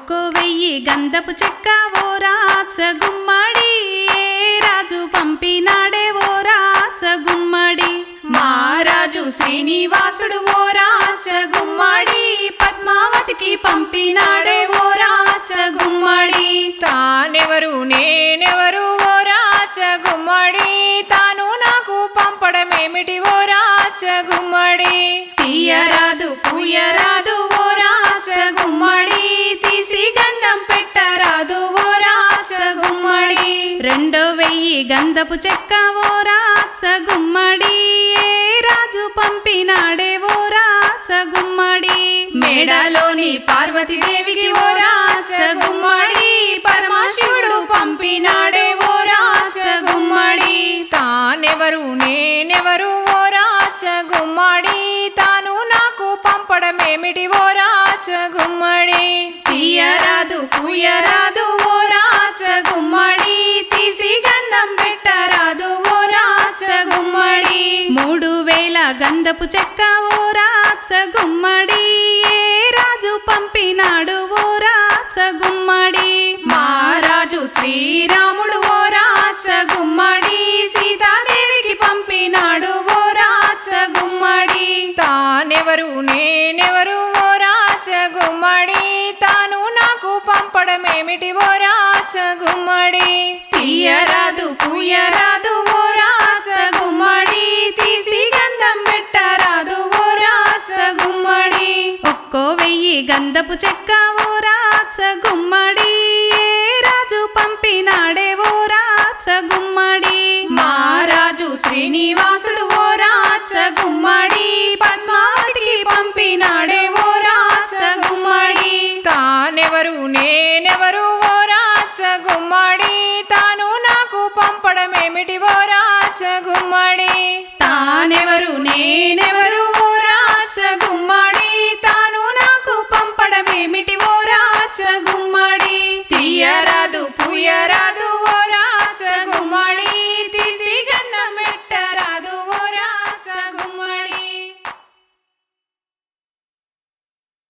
ఒక్కో వెయ్యి గంధపు చెక్క ఓ రాచ గుమ్మడి ఏ రాజు పంపినాడే ఓ రాచ గుమ్మడి మహారాజు శ్రీనివాసుడు ఓ రాచ గుమ్మడి పద్మావతికి పంపినాడే ఓ రాచ గుమ్మడి తానెవరు నేనెవరు ఓ రాచ గుమ్మడి తాను నాకు పంపడమేమిటి ఓ రాచ గుమ్మడి తీయరాదు పూయరాదు ఓ రాచ గుమ్మడి తీసి గంధం పెట్టరాదు ఓ రాచ గుమ్మడి రెండో వెయ్యి గంధపు చెక్క ఓ రాచ గుమ్మడి ఏ రాజు పంపినాడే ఓ రాచ గుమ్మడి మేడలోని పార్వతీదేవికి ఓ రాచ గుమ్మడి పరమశివుడు పంపినాడే ఓ రాచ గుమ్మడి తానెవరు నేనెవరు ఓ రాచ గుమ్మడి తాను నాకు పంపడమేమిటి ఓ రాచ గుమ్మడి తీయరాదు పూయరాదు ఓ రాచ గుమ్మడి తీసి గంధం పెట్టరాదు ఓ రాచ గుమ్మడి మూడు వేల గంధపు చెక్క ఓ రాచ గుమ్మడి ఏ రాజు పంపినాడు ఓ రాచ గుమ్మడి మహారాజు శ్రీరాముడు ఓ రాచ గుమ్మడి సీతాదేవికి పంపినాడు ఓ రాచ గుమ్మడి తానెవరు నేనెవరు ఓ రాచ గుమ్మడి తాను నాకు పంపడమేమిటి ఓ రాచ గుమ్మడి తీయరాదు పూయరాదు ఓ రాచ గుమ్మడి తీసి గంధం పెట్టరాదు ఓ రాచ గుమ్మడి ఒక్కో వెయ్యి గంధపు చెక్క ఓ రాచ గుమ్మడి ఏ రాజు పంపినాడే ఓ రాచ గుమ్మడి మహారాజు శ్రీనివాసుడు ఓ రాచ గుమ్మడి పద్మావతికి పంపినాడే ఓ రాచ గుమ్మడి తానెవరు నేనెవరు ఓ రాచ గుమ్మడి తాను నాకు పంపడమేమిటి ఓ రాచ గుమ్మడి తానెవరు నేనెవరు